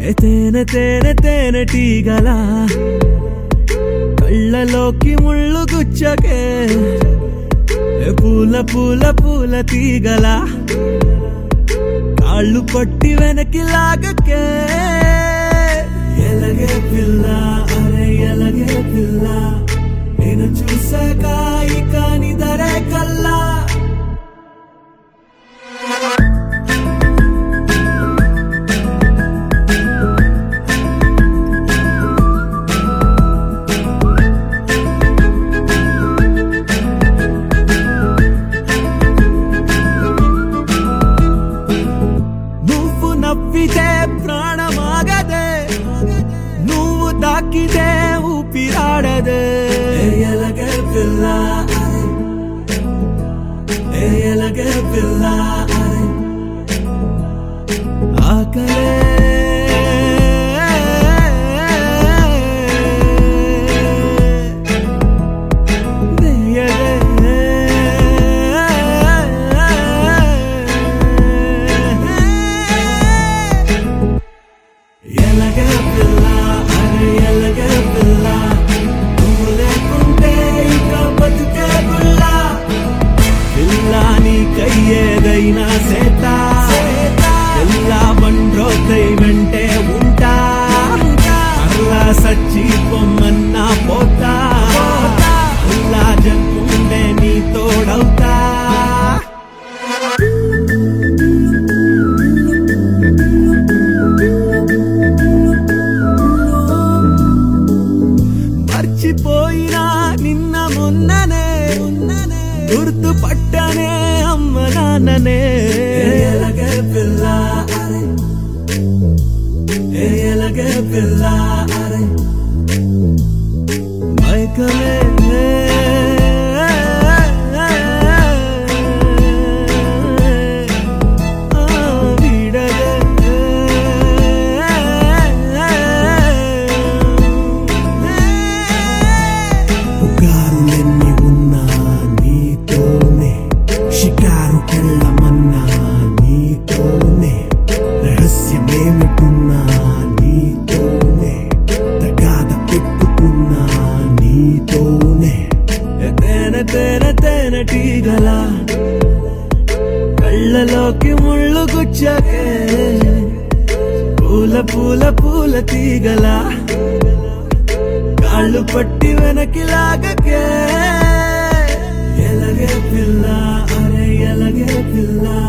ఏ తేనె తేనె తేనె టీగల కళ్ళలోకి ముళ్ళు గుచ్చకే ఏ పూల పూల పూల తీగల కాళ్ళు పట్టి వెనక్కి లాగకే ఎలగే పిల్ల అరే ఎలగే పిల్ల నేను చూసాక ఇక నిదరే కల్లా నువ్వు నవ్వితే ప్రాణమాగదే నువ్వు తాకితే ఊపిరాడదే ఎలగే పిల్ల అరే ఎలగే పిల్ల అరే ఆకలే ఎలగే పిల్ల అరే ఎలగే పిల్ల నువ్వు లేకుంటే ఇక బతుకే గుల్ల పిల్ల నీకయ్యేదైనా సేత పిల్ల బండ్రోతై వెంటే ఉంటా అల్లా సచ్చి పొమ్మన్నా పోతా అల్లా జన్ముండే నీ తోడవుతా మర్చిపోయినా నిన్న మొన్ననే గుర్తు పట్టనే అమ్మ నాన్ననే ఎలగే పిల్ల అరే ఎలగే పిల్ల అరే మైకమే ఆ, వీడదే పుకారులెన్ని ఉన్నా నీతోనే షికారుకెళ్ళమన్నా నీతోనే రహస్యమేమిటున్నా నీతోనే తగాద పెట్టుకున్నా నీతోనే తేనె తేనె తేనె టీగల కళ్ళలోకి ముళ్ళు గుచ్చకే పూల పూల పూల తీగల కాళ్ళు పట్టి వెనక్కి లాగకే ఎలగే పిల్ల అరే ఎలగే పిల్ల